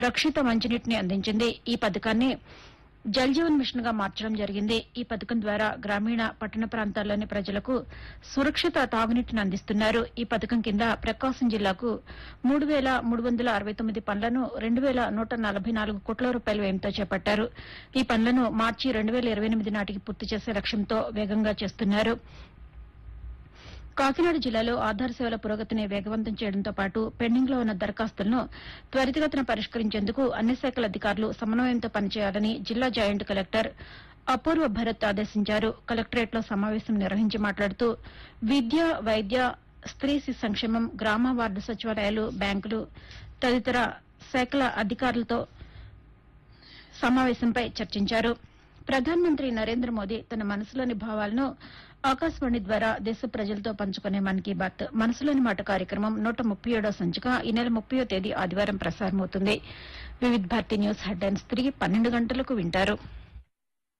రక్షిత మంచినీటిని అందించింది ఈ పథకాన్ని జల్ జీవన్ మిషన్ గా మార్చడం జరిగింది ఈ పథకం ద్వారా గ్రామీణ పట్టణ ప్రాంతాల్లోని ప్రజలకు సురక్షిత తాగునీటిని అందిస్తున్నారు ఈ పథకం కింద ప్రకాశం జిల్లాకు మూడు వేల మూడు వందల అరవై తొమ్మిది పనులను రెండు వేల నూట నలభై నాలుగు కోట్ల రూపాయల వ్యయంతో చేపట్టారు ఈ పనులను మార్చి రెండు వేల ఇరవై ఎనిమిది నాటికి పూర్తి చేసే లక్ష్యంతో వేగంగా చేస్తున్నారు కాకినాడ జిల్లాలో ఆధార్ సేవల పురోగతిని వేగవంతం చేయడంతో పాటు పెండింగ్ లో ఉన్న దరఖాస్తులను త్వరితగతిన పరిష్కరించేందుకు అన్ని శాఖల అధికారులు సమన్వయంతో పనిచేయాలని జిల్లా జాయింట్ కలెక్టర్ అపూర్వ భరత్ ఆదేశించారు కలెక్టరేట్ లో సమావేశం నిర్వహించి మాట్లాడుతూ విద్య వైద్య స్త్రీ శిశు సంక్షేమం గ్రామ వార్డు సచివాలయాలు బ్యాంకులు తదితర శాఖల అధికారులతో సమావేశంపై చర్చించారు ప్రధానమంత్రి నరేంద్ర మోదీ తన మనసులోని భావాలను ఆకాశవాణి ద్వారా దేశ ప్రజలతో పంచుకునే మన్ కీ బాత్ మనసులోని మాట కార్యక్రమం నూట ముప్పై ఏడో సంచిక ఈ నెల ముప్పయో తేదీ ఆదివారం ప్రసారమవుతుంది వివిధ భారతి న్యూస్ హెడ్లైన్స్ తిరిగి పన్నెండు గంటలకు వింటారు